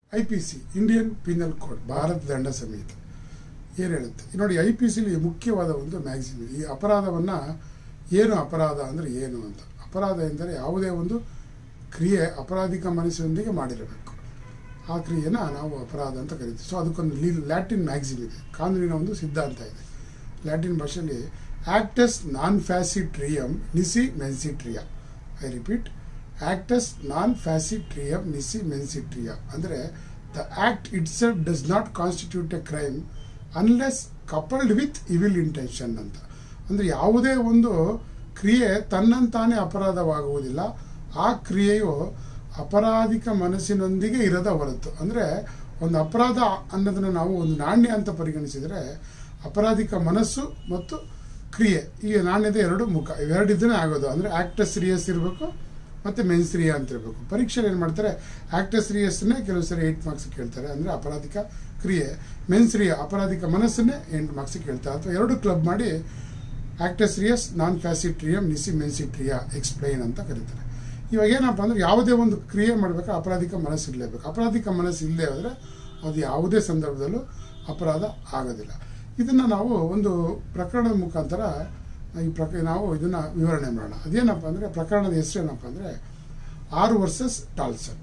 I P C Indian penal code ಭಾರತ ದಂಡ ಸಂಹಿತೆ ಏನು ಹೇಳುತ್ತೆ ನೋಡಿ ಐ ಪಿ ಸಿಲಿ ಮುಖ್ಯವಾದ ಒಂದು ಮ್ಯಾಗ್ಸಿಮ್ ಈ ಅಪರಾಧವನ್ನು ಏನು ಅಪರಾಧ ಅಂದರೆ ಏನು ಅಂತ ಅಪರಾಧ ಎಂದರೆ ಯಾವುದೇ ಒಂದು ಕ್ರಿಯೆ ಅಪರಾಧಿಕ ಮನಸ್ಸಿನೊಂದಿಗೆ ಮಾಡಿರಬೇಕು ಆ ಕ್ರಿಯೆನ ನಾವು ಅಪರಾಧ ಅಂತ ಕರಿತೀವಿ ಸೊ ಅದಕ್ಕೊಂದು ಲೀ ಲ್ಯಾಟಿನ್ ಮ್ಯಾಗ್ಸಿಮ್ ಇದೆ ಕಾನೂನಿನ ಒಂದು ಸಿದ್ಧಾಂತ ಇದೆ ಲ್ಯಾಟಿನ್ ಭಾಷೆಯಲ್ಲಿ ಆಕ್ಟಸ್ ನಾನ್ ಫ್ಯಾಸಿಟ್ರಿಯಮ್ ನಿಸಿ ಮೆನ್ಸಿಟ್ರಿಯಾ ಐ ರಿಪೀಟ್ ಆಕ್ಟಸ್ ನಾನ್ ಫ್ಯಾಸಿಟ್ರಿಯಮ್ ನಿಸಿ ಮೆನ್ಸಿಟ್ರಿಯಾ ಅಂದರೆ the act itself does not constitute a crime unless coupled with evil intention ಅಂತ ಅಂದರೆ ಯಾವುದೇ ಒಂದು ಕ್ರಿಯೆ ತನ್ನಂತಾನೇ ಅಪರಾಧವಾಗುವುದಿಲ್ಲ ಆ ಕ್ರಿಯೆಯು ಅಪರಾಧಿಕ ಮನಸ್ಸಿನೊಂದಿಗೆ ಇರದ ಹೊರತು ಅಂದರೆ ಒಂದು ಅಪರಾಧ ಅನ್ನೋದನ್ನು ನಾವು ಒಂದು ನಾಣ್ಯ ಅಂತ ಪರಿಗಣಿಸಿದರೆ ಅಪರಾಧಿಕ ಮನಸ್ಸು ಮತ್ತು ಕ್ರಿಯೆ ಈ ನಾಣ್ಯದ ಎರಡು ಮುಖ ಇವೆರಡಿದ್ದನೇ ಆಗೋದು ಅಂದರೆ ಆಕ್ಟಸ್ ರಿಯಸ್ ಇರಬೇಕು ಮತ್ತು ಮೆನ್ಸ್ ರಿಯಾ ಅಂತ ಇರಬೇಕು ಪರೀಕ್ಷೆಯಲ್ಲಿ ಏನು ಮಾಡ್ತಾರೆ ಆಕ್ಟಸ್ ರಿಯಸ್ನೇ ಕೆಲವು ಸರಿ ಏಯ್ಟ್ ಮಾರ್ಕ್ಸ್ ಕೇಳ್ತಾರೆ ಅಂದರೆ ಅಪರಾಧಿಕ ಕ್ರಿಯೆ ಮೆನ್ಸ್ ರಿಯಾ ಅಪರಾಧಿಕ ಮನಸ್ಸನ್ನೇ ಎಂಟು ಮಾರ್ಕ್ಸ್ ಕೇಳ್ತಾರೆ ಅಥವಾ ಎರಡು ಕ್ಲಬ್ ಮಾಡಿ ಆಕ್ಟಸ್ ರಿಯಸ್ ನಾನ್ ಫ್ಯಾಸಿಟ್ರಿಯಮ್ ನಿಸಿ ಮೆನ್ಸಿಟ್ರಿಯಾ ಎಕ್ಸ್ಪ್ಲೈನ್ ಅಂತ ಕರೀತಾರೆ ಇವಾಗ ಏನಪ್ಪ ಅಂದ್ರೆ ಯಾವುದೇ ಒಂದು ಕ್ರಿಯೆ ಮಾಡಬೇಕಾದ್ರೆ ಅಪರಾಧಿಕ ಮನಸ್ಸು ಇರಲೇಬೇಕು ಅಪರಾಧಿಕ ಮನಸ್ಸು ಇಲ್ಲದೆ ಹೋದರೆ ಅದು ಯಾವುದೇ ಸಂದರ್ಭದಲ್ಲೂ ಅಪರಾಧ ಆಗೋದಿಲ್ಲ ಇದನ್ನು ನಾವು ಒಂದು ಪ್ರಕರಣದ ಮುಖಾಂತರ ಈ ಪ್ರಕ ನಾವು ಇದನ್ನು ವಿವರಣೆ ಮಾಡೋಣ ಅದೇನಪ್ಪ ಅಂದರೆ ಪ್ರಕರಣದ ಹೆಸರೇನಪ್ಪ ಅಂದರೆ ಆರು ವರ್ಸಸ್ ಟಾಲ್ಸನ್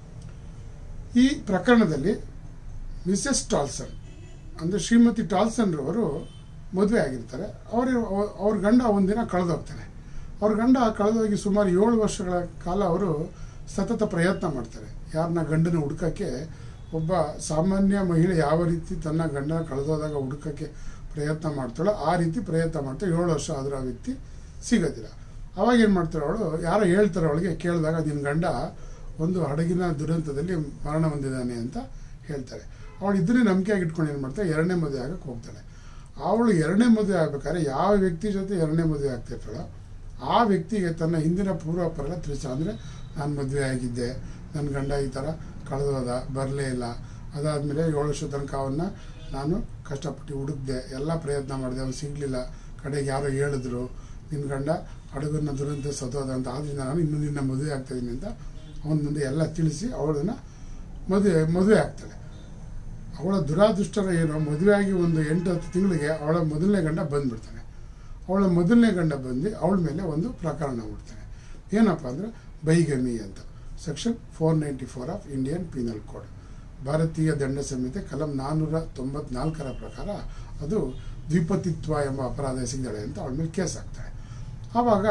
ಈ ಪ್ರಕರಣದಲ್ಲಿ ಮಿಸೆಸ್ ಟಾಲ್ಸನ್ ಅಂದರೆ ಶ್ರೀಮತಿ ಟಾಲ್ಸನ್ ರವರು ಮದುವೆ ಆಗಿರ್ತಾರೆ ಅವ್ರ ಅವ್ರ ಗಂಡ ಒಂದಿನ ಕಳೆದೋಗ್ತಾನೆ ಅವ್ರ ಗಂಡ ಕಳೆದೋಗಿ ಸುಮಾರು ಏಳು ವರ್ಷಗಳ ಕಾಲ ಅವರು ಸತತ ಪ್ರಯತ್ನ ಮಾಡ್ತಾರೆ ಯಾರನ್ನ ಗಂಡನ ಹುಡುಕಕ್ಕೆ ಒಬ್ಬ ಸಾಮಾನ್ಯ ಮಹಿಳೆ ಯಾವ ರೀತಿ ತನ್ನ ಗಂಡನ ಕಳೆದೋದಾಗ ಹುಡುಕಕ್ಕೆ ಪ್ರಯತ್ನ ಮಾಡ್ತಾಳೋ ಆ ರೀತಿ ಪ್ರಯತ್ನ ಮಾಡ್ತಾಳೆ ಏಳು ವರ್ಷ ಆದರೂ ಆ ವ್ಯಕ್ತಿ ಸಿಗೋದಿಲ್ಲ ಅವಾಗ ಏನು ಮಾಡ್ತಾಳೆ ಅವಳು ಯಾರೋ ಹೇಳ್ತಾರೆ ಅವಳಿಗೆ ಕೇಳಿದಾಗ ನಿನ್ನ ಗಂಡ ಒಂದು ಹಡಗಿನ ದುರಂತದಲ್ಲಿ ಮರಣ ಹೊಂದಿದ್ದಾನೆ ಅಂತ ಹೇಳ್ತಾರೆ ಅವಳು ಇದನ್ನೇ ನಂಬಿಕೆಯಾಗಿ ಇಟ್ಕೊಂಡು ಏನು ಮಾಡ್ತಾಳೆ ಎರಡನೇ ಮದುವೆ ಆಗಕ್ಕೆ ಹೋಗ್ತಾಳೆ ಅವಳು ಎರಡನೇ ಮದುವೆ ಆಗ್ಬೇಕಾದ್ರೆ ಯಾವ ವ್ಯಕ್ತಿ ಜೊತೆ ಎರಡನೇ ಮದುವೆ ಆಗ್ತಿರ್ತಾಳೋ ಆ ವ್ಯಕ್ತಿಗೆ ತನ್ನ ಹಿಂದಿನ ಪೂರ್ವಾಪರೆಲ್ಲ ತಿಳಿಸ ಅಂದರೆ ನಾನು ಮದುವೆ ಆಗಿದ್ದೆ ನನ್ನ ಗಂಡ ಈ ಥರ ಕಳೆದೋದ ಬರಲೇ ಇಲ್ಲ ಅದಾದಮೇಲೆ ಏಳು ವರ್ಷ ತನಕ ಅವನ್ನ ನಾನು ಕಷ್ಟಪಟ್ಟು ಹುಡುಕ್ದೆ ಎಲ್ಲ ಪ್ರಯತ್ನ ಮಾಡಿದೆ ಅವ್ನು ಸಿಗಲಿಲ್ಲ ಕಡೆಗೆ ಯಾರೋ ಹೇಳಿದ್ರು ನಿನ್ನ ಗಂಡ ಹಡಗನ್ನ ದುರಂತ ಸತ್ತೋದ ಅಂತ ಆದ್ದರಿಂದ ನಾನು ಇನ್ನೂ ನಿನ್ನ ಮದುವೆ ಆಗ್ತಾಯಿದ್ದೀನಿ ಅಂತ ಅವನ ಮುಂದೆ ಎಲ್ಲ ತಿಳಿಸಿ ಅವಳನ್ನು ಮದುವೆ ಮದುವೆ ಆಗ್ತಾಳೆ ಅವಳ ದುರಾದೃಷ್ಟರ ಏನೋ ಮದುವೆ ಆಗಿ ಒಂದು ಎಂಟು ಹತ್ತು ತಿಂಗಳಿಗೆ ಅವಳ ಮೊದಲನೇ ಗಂಡ ಬಂದ್ಬಿಡ್ತಾನೆ ಅವಳ ಮೊದಲನೇ ಗಂಡ ಬಂದು ಅವಳ ಮೇಲೆ ಒಂದು ಪ್ರಕರಣ ಹುಡ್ತಾನೆ ಏನಪ್ಪ ಅಂದರೆ ಬೈಗಮಿ ಅಂತ section four ninety four of Indian penal code ಭಾರತೀಯ ದಂಡ ಸಂಹಿತೆ ಕಲಂ ನಾನ್ನೂರ ತೊಂಬತ್ನಾಲ್ಕರ ಪ್ರಕಾರ ಅದು ದ್ವಿಪತಿತ್ವ ಎಂಬ ಅಪರಾಧ ಎಸಗಿದ್ದಾಳೆ ಅಂತ ಅವಳ ಮೇಲೆ ಕೇಸ್ ಆಗ್ತಾಳೆ ಆವಾಗ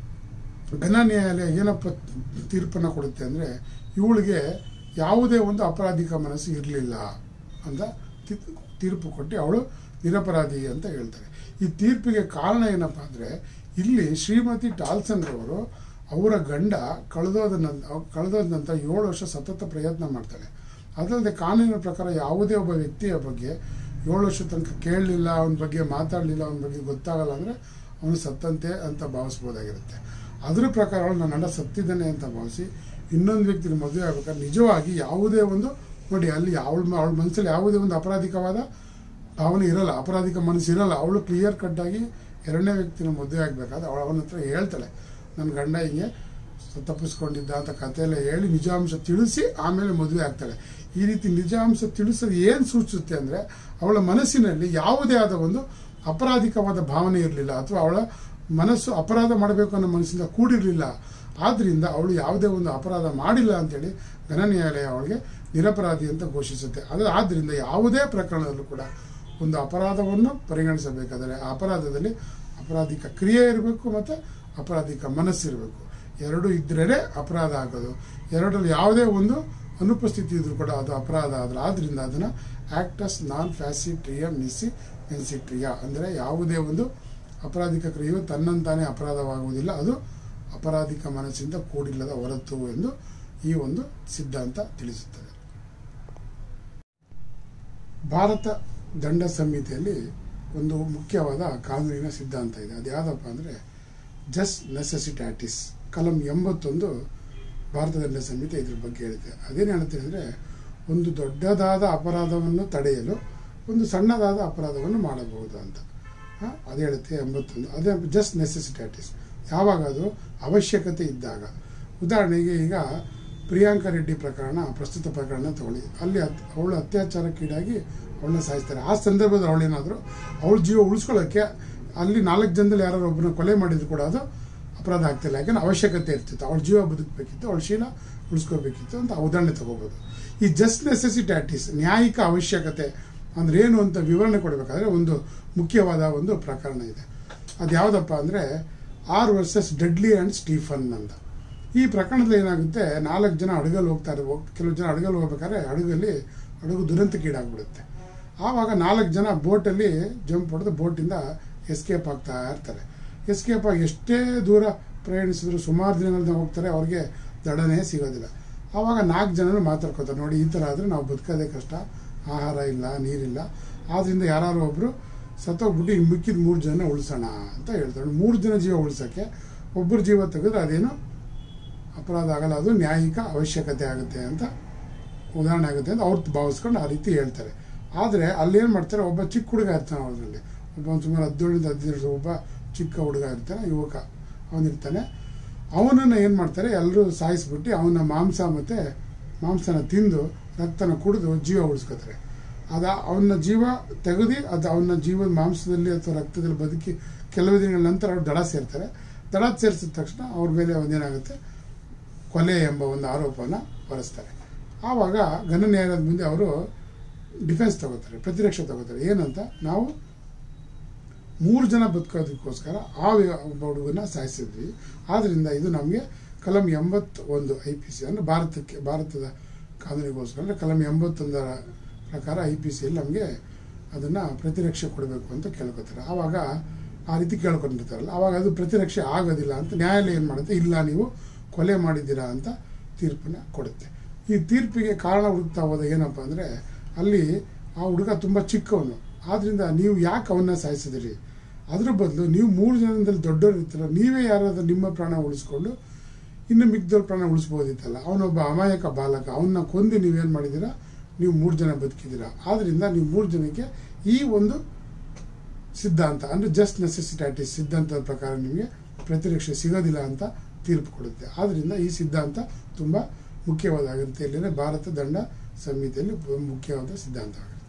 ಘನ ನ್ಯಾಯಾಲಯ ಏನಪ್ಪ ತೀರ್ಪನ್ನು ಕೊಡುತ್ತೆ ಅಂದರೆ ಇವಳಿಗೆ ಯಾವುದೇ ಒಂದು ಅಪರಾಧಿಕ ಮನಸ್ಸು ಇರಲಿಲ್ಲ ಅಂತ ತೀರ್ಪು ಕೊಟ್ಟು ಅವಳು ನಿರಪರಾಧಿ ಅಂತ ಹೇಳ್ತಾರೆ ಈ ತೀರ್ಪಿಗೆ ಕಾರಣ ಏನಪ್ಪ ಅಂದರೆ ಇಲ್ಲಿ ಶ್ರೀಮತಿ ಟಾಲ್ಸನ್ ರವರು ಅವರ ಗಂಡ ಕಳೆದೋದ ನಂತರ ಕಳೆದೋದ ನಂತರ ಏಳು ವರ್ಷ ಸತತ ಪ್ರಯತ್ನ ಮಾಡ್ತಾಳೆ ಅದಲ್ಲದೆ ಕಾನೂನಿನ ಪ್ರಕಾರ ಯಾವುದೇ ಒಬ್ಬ ವ್ಯಕ್ತಿಯ ಬಗ್ಗೆ ಏಳು ವರ್ಷ ತನಕ ಕೇಳಲಿಲ್ಲ ಅವನ ಬಗ್ಗೆ ಮಾತಾಡಲಿಲ್ಲ ಅವನ ಬಗ್ಗೆ ಗೊತ್ತಾಗಲ್ಲ ಅಂದರೆ ಅವನು ಸತ್ತಂತೆ ಅಂತ ಭಾವಿಸ್ಬೋದಾಗಿರುತ್ತೆ ಅದರ ಪ್ರಕಾರ ಅವಳು ನನ್ನ ಗಂಡ ಸತ್ತಿದ್ದಾನೆ ಅಂತ ಭಾವಿಸಿ ಇನ್ನೊಂದು ವ್ಯಕ್ತಿನ ಮದುವೆ ಆಗ್ಬೇಕಾದ್ರೆ ನಿಜವಾಗಿ ಯಾವುದೇ ಒಂದು ನೋಡಿ ಅಲ್ಲಿ ಅವಳ ಅವಳ ಮನಸ್ಸಲ್ಲಿ ಯಾವುದೇ ಒಂದು ಅಪರಾಧಿಕವಾದ ಭಾವನೆ ಇರಲ್ಲ ಅಪರಾಧಿಕ ಮನಸ್ಸು ಇರಲ್ಲ ಅವಳು ಕ್ಲಿಯರ್ ಕಟ್ಟಾಗಿ ಎರಡನೇ ವ್ಯಕ್ತಿನ ಮದುವೆ ಆಗಬೇಕಾದ್ರೆ ಅವಳು ಅವನ ಹತ್ರ ಹೇಳ್ತಾಳೆ ನನ್ನ ಗಂಡ ಹಿಂಗೆ ತಪ್ಪಿಸ್ಕೊಂಡಿದ್ದ ಅಂತ ಕಥೆಯೆಲ್ಲ ಹೇಳಿ ನಿಜಾಂಶ ತಿಳಿಸಿ ಆಮೇಲೆ ಮದುವೆ ಆಗ್ತಾಳೆ ಈ ರೀತಿ ನಿಜಾಂಶ ತಿಳಿಸೋದು ಏನು ಸೂಚಿಸುತ್ತೆ ಅಂದರೆ ಅವಳ ಮನಸ್ಸಿನಲ್ಲಿ ಯಾವುದೇ ಆದ ಒಂದು ಅಪರಾಧಿಕವಾದ ಭಾವನೆ ಇರಲಿಲ್ಲ ಅಥವಾ ಅವಳ ಮನಸ್ಸು ಅಪರಾಧ ಮಾಡಬೇಕು ಅನ್ನೋ ಮನಸ್ಸಿಂದ ಕೂಡಿರಲಿಲ್ಲ ಆದ್ದರಿಂದ ಅವಳು ಯಾವುದೇ ಒಂದು ಅಪರಾಧ ಮಾಡಿಲ್ಲ ಅಂತೇಳಿ ಘನ ನ್ಯಾಯಾಲಯ ಅವಳಿಗೆ ನಿರಪರಾಧಿ ಅಂತ ಘೋಷಿಸುತ್ತೆ ಅದು ಆದ್ದರಿಂದ ಯಾವುದೇ ಪ್ರಕರಣದಲ್ಲೂ ಕೂಡ ಒಂದು ಅಪರಾಧವನ್ನು ಪರಿಗಣಿಸಬೇಕಾದರೆ ಆ ಅಪರಾಧದಲ್ಲಿ ಅಪರಾಧಿಕ ಕ್ರಿಯೆ ಇರಬೇಕು ಮತ್ತು ಅಪರಾಧಿಕ ಮನಸ್ಸಿರಬೇಕು ಎರಡು ಇದ್ರೇ ಅಪರಾಧ ಆಗೋದು ಎರಡರಲ್ಲಿ ಯಾವುದೇ ಒಂದು ಅನುಪಸ್ಥಿತಿ ಇದ್ರೂ ಕೂಡ ಅದು ಅಪರಾಧ ಆದರೆ ಆದ್ದರಿಂದ ಅದನ್ನು ಆಕ್ಟಸ್ ನಾನ್ ಫ್ಯಾಸಿಟ್ರಿಯಾ ಮಿಸಿ ಮೆನ್ಸಿಟ್ರಿಯಾ ಅಂದರೆ ಯಾವುದೇ ಒಂದು ಅಪರಾಧಿಕ ಕ್ರಿಯೆಯು ತನ್ನಂತಾನೇ ಅಪರಾಧವಾಗುವುದಿಲ್ಲ ಅದು ಅಪರಾಧಿಕ ಮನಸ್ಸಿಂದ ಕೂಡಿಲ್ಲದ ಹೊರತು ಎಂದು ಈ ಒಂದು ಸಿದ್ಧಾಂತ ತಿಳಿಸುತ್ತದೆ ಭಾರತ ದಂಡ ಸಂಹಿತೆಯಲ್ಲಿ ಒಂದು ಮುಖ್ಯವಾದ ಕಾನೂನಿನ ಸಿದ್ಧಾಂತ ಇದೆ ಅದು ಯಾವುದಪ್ಪ ಅಂದರೆ ಜಸ್ಟ್ ನೆಸೆಸಿಟ್ಯಾಟಿಸ್ ಕಲಂ ಎಂಬತ್ತೊಂದು ಭಾರತ ದಂಡ ಸಂಹಿತೆ ಇದ್ರ ಬಗ್ಗೆ ಹೇಳಿದೆ ಅದೇನು ಹೇಳುತ್ತೆ ಅಂದರೆ ಒಂದು ದೊಡ್ಡದಾದ ಅಪರಾಧವನ್ನು ತಡೆಯಲು ಒಂದು ಸಣ್ಣದಾದ ಅಪರಾಧವನ್ನು ಮಾಡಬಹುದು ಅಂತ ಅದು ಹೇಳುತ್ತೆ ಎಂಬತ್ತೊಂದು ಅದೇ ಜಸ್ಟ್ ನೆಸೆಸಿಟ್ಯಾಟಿಸ್ ಯಾವಾಗ ಅದು ಅವಶ್ಯಕತೆ ಇದ್ದಾಗ ಉದಾಹರಣೆಗೆ ಈಗ ಪ್ರಿಯಾಂಕಾ ರೆಡ್ಡಿ ಪ್ರಕರಣ ಪ್ರಸ್ತುತ ಪ್ರಕರಣ ತಗೊಳ್ಳಿ ಅಲ್ಲಿ ಅತ್- ಅವಳು ಅತ್ಯಾಚಾರಕ್ಕೀಡಾಗಿ ಅವಳನ್ನ ಸಾಯಿಸ್ತಾರೆ ಆ ಸಂದರ್ಭದಲ್ಲಿ ಅವಳೇನಾದರೂ ಅವಳ ಜೀವ ಉಳಿಸ್ಕೊಳ್ಳೋಕ್ಕೆ ಅಲ್ಲಿ ನಾಲ್ಕು ಜನದಲ್ಲಿ ಯಾರು ಒಬ್ಬನ ಕೊಲೆ ಮಾಡಿದ್ರು ಕೂಡ ಅದು ಅಪರಾಧ ಆಗ್ತಿಲ್ಲ ಯಾಕಂದ್ರೆ ಅವಶ್ಯಕತೆ ಇರ್ತಿತ್ತು ಅವಳ ಜೀವ ಬದುಕಬೇಕಿತ್ತು ಅವಳ ಶೀಲ ಉಳಿಸ್ಕೋಬೇಕಿತ್ತು ಅಂತ ಉದಾಹರಣೆ ತಗೋಬೋದು ಈ ಜಸ್ಟ್ ನೆಸೆಸಿಟ್ಯಾಟಿಸ್ ನ್ಯಾಯಿಕ ಅವಶ್ಯಕತೆ ಅಂದ್ರೆ ಏನು ಅಂತ ವಿವರಣೆ ಕೊಡಬೇಕಾದ್ರೆ ಒಂದು ಮುಖ್ಯವಾದ ಒಂದು ಪ್ರಕರಣ ಇದೆ ಅದು ಯಾವುದಪ್ಪ ಅಂದರೆ R versus Dudley and Stephen ಅಂತ ಈ ಪ್ರಕರಣದಲ್ಲಿ ಏನಾಗುತ್ತೆ ನಾಲ್ಕು ಜನ ಹಡಗಲ್ಲಿ ಹೋಗ್ತಾರೆ ಹೋಗ್- ಕೆಲವು ಜನ ಹಡಗಲ್ಲಿ ಹೋಗ್ಬೇಕಾದ್ರೆ ಹಡಗಲ್ಲಿ ಹಡಗು ದುರಂತಕ್ಕೀಡಾಗ್ಬಿಡುತ್ತೆ ಆವಾಗ ನಾಲ್ಕು ಜನ ಬೋಟಲ್ಲಿ ಜಂಪ್ ಹೊಡೆದು ಬೋಟಿಂದ ಎಸ್ಕೇಪ್ ಆಗ್ತಾ ಇರ್ತಾರೆ ಎಸ್ಕೇಪ್ ಆಗಿ ಎಷ್ಟೇ ದೂರ ಪ್ರಯಾಣಿಸಿದ್ರು ಸುಮಾರು ದಿನಗಳಿಂದ ಹೋಗ್ತಾರೆ ಅವ್ರಿಗೆ ದಡನೇ ಸಿಗೋದಿಲ್ಲ ಆವಾಗ ನಾಲ್ಕು ಜನರು ಮಾತಾಡ್ಕೋತಾರೆ ನೋಡಿ ಈ ಥರ ಆದರೆ ನಾವು ಬದುಕೋದೇ ಕಷ್ಟ ಆಹಾರ ಇಲ್ಲ ನೀರಿಲ್ಲ ಆದ್ದರಿಂದ ಯಾರು ಒಬ್ಬರು ಸತ್ತೋಗ್ಬಿಟ್ಟು ಈ ಮಿಕ್ಕಿದ ಮೂರು ಜನ ಉಳಿಸೋಣ ಅಂತ ಹೇಳ್ತಾರೆ ಮೂರು ಜನ ಜೀವ ಉಳಿಸೋಕ್ಕೆ ಒಬ್ಬರು ಜೀವ ತೆಗೆದ್ರೆ ಅದೇನು ಅಪರಾಧ ಆಗಲ್ಲ ಅದು ನ್ಯಾಯಿಕ ಅವಶ್ಯಕತೆ ಆಗುತ್ತೆ ಅಂತ ಉದಾಹರಣೆ ಆಗುತ್ತೆ ಅಂತ ಅವ್ರು ಭಾವಿಸ್ಕೊಂಡು ಆ ರೀತಿ ಹೇಳ್ತಾರೆ ಆದರೆ ಅಲ್ಲೇನು ಮಾಡ್ತಾರೆ ಒಬ್ಬ ಚಿಕ್ಕ ಹುಡುಗ ಇರ್ತಾನೆ ಅವರಲ್ಲಿ ಒಬ್ಬ ಒಂದು ಸುಮಾರು ಹದಿನೇಳರಿಂದ ಹದಿನೈದು ವರ್ಷ ಒಬ್ಬ ಚಿಕ್ಕ ಹುಡುಗ ಇರ್ತಾನೆ ಯುವಕ ಅವನಿರ್ತಾನೆ ಅವನನ್ನು ಏನು ಮಾಡ್ತಾರೆ ಎಲ್ಲರೂ ಸಾಯಿಸ್ಬಿಟ್ಟು ಅವನ ಮಾಂಸ ಮತ್ತು ಮಾಂಸನ ತಿಂದು ರಕ್ತನ ಕುಡಿದು ಜೀವ ಉಳಿಸ್ಕೋತಾರೆ ಅದ ಅವನ ಜೀವ ತೆಗೆದು ಅದು ಅವನ ಜೀವದ ಮಾಂಸದಲ್ಲಿ ಅಥವಾ ರಕ್ತದಲ್ಲಿ ಬದುಕಿ ಕೆಲವು ದಿನಗಳ ನಂತರ ಅವ್ರು ದಡ ಸೇರ್ತಾರೆ ದಡ ಸೇರಿಸಿದ ತಕ್ಷಣ ಅವ್ರ ಮೇಲೆ ಒಂದೇನಾಗುತ್ತೆ ಕೊಲೆ ಎಂಬ ಒಂದು ಆರೋಪವನ್ನು ಹೊರಿಸ್ತಾರೆ ಆವಾಗ ಘನ ನ್ಯಾಯಾಲಯದ ಮುಂದೆ ಅವರು ಡಿಫೆನ್ಸ್ ತಗೋತಾರೆ ಪ್ರತಿರಕ್ಷೆ ತಗೋತಾರೆ ಏನಂತ ನಾವು ಮೂರು ಜನ ಬದುಕೋದಕ್ಕೋಸ್ಕರ ಆ ವ್ಯ- ಒಬ್ಬ ಹುಡುಗನ ಸಾಯಿಸಿದ್ವಿ ಆದ್ದರಿಂದ ಇದು ನಮಗೆ ಕಲಂ ಎಂಬತ್ತೊಂದು ಐ ಪಿ ಸಿ ಅಂದರೆ ಭಾರತಕ್ಕೆ ಭಾರತದ ಕಾನೂನಿಗೋಸ್ಕರ ಅಂದರೆ ಕಲಂ ಎಂಬತ್ತೊಂದರ ಪ್ರಕಾರ ಐ ಪಿ ಸಿಯಲ್ಲಿ ನಮಗೆ ಅದನ್ನು ಪ್ರತಿರಕ್ಷೆ ಕೊಡಬೇಕು ಅಂತ ಕೇಳ್ಕೊತಾರೆ ಆವಾಗ ಆ ರೀತಿ ಕೇಳ್ಕೊಂಡಿರ್ತಾರಲ್ಲ ಆವಾಗ ಅದು ಪ್ರತಿರಕ್ಷೆ ಆಗೋದಿಲ್ಲ ಅಂತ ನ್ಯಾಯಾಲಯ ಏನು ಮಾಡುತ್ತೆ ಇಲ್ಲ ನೀವು ಕೊಲೆ ಮಾಡಿದ್ದೀರಾ ಅಂತ ತೀರ್ಪನ್ನ ಕೊಡುತ್ತೆ ಈ ತೀರ್ಪಿಗೆ ಕಾರಣ ಹುಡುಕ್ತಾ ಹೋದ ಏನಪ್ಪ ಅಂದರೆ ಅಲ್ಲಿ ಆ ಹುಡುಗ ತುಂಬ ಚಿಕ್ಕವನು ಆದ್ದರಿಂದ ನೀವು ಯಾಕೆ ಅವನ್ನ ಸಾಯಿಸಿದಿರಿ ಅದ್ರ ಬದಲು ನೀವು ಮೂರು ಜನದಲ್ಲಿ ದೊಡ್ಡವರು ಇರ್ತೀರ ನೀವೇ ಯಾರಾದ್ರೂ ನಿಮ್ಮ ಪ್ರಾಣ ಉಳಿಸ್ಕೊಂಡು ಇನ್ನು ಮಿಕ್ದವ್ರ ಪ್ರಾಣ ಉಳಿಸ್ಬೋದಿತ್ತಲ್ಲ ಅವನೊಬ್ಬ ಅಮಾಯಕ ಬಾಲಕ ಅವನ್ನ ಕೊಂದು ನೀವೇನು ಮಾಡಿದ್ದೀರಾ ನೀವು ಮೂರು ಜನ ಬದುಕಿದ್ದೀರಾ ಆದ್ದರಿಂದ ನೀವು ಮೂರು ಜನಕ್ಕೆ ಈ ಒಂದು ಸಿದ್ಧಾಂತ ಅಂದರೆ ಜಸ್ಟ್ ನೆಸೆಸಿಟಾಟಿಸ್ ಸಿದ್ಧಾಂತದ ಪ್ರಕಾರ ನಿಮಗೆ ಪ್ರತಿರಕ್ಷೆ ಸಿಗೋದಿಲ್ಲ ಅಂತ ತೀರ್ಪು ಕೊಡುತ್ತೆ ಆದ್ದರಿಂದ ಈ ಸಿದ್ಧಾಂತ ತುಂಬ ಮುಖ್ಯವಾದಾಗಿರುತ್ತೆ ಇಲ್ಲಿನ ಭಾರತ ದಂಡ ಸಂಹಿತೆಯಲ್ಲಿ ಮುಖ್ಯವಾದ ಸಿದ್ಧಾಂತ ಆಗುತ್ತೆ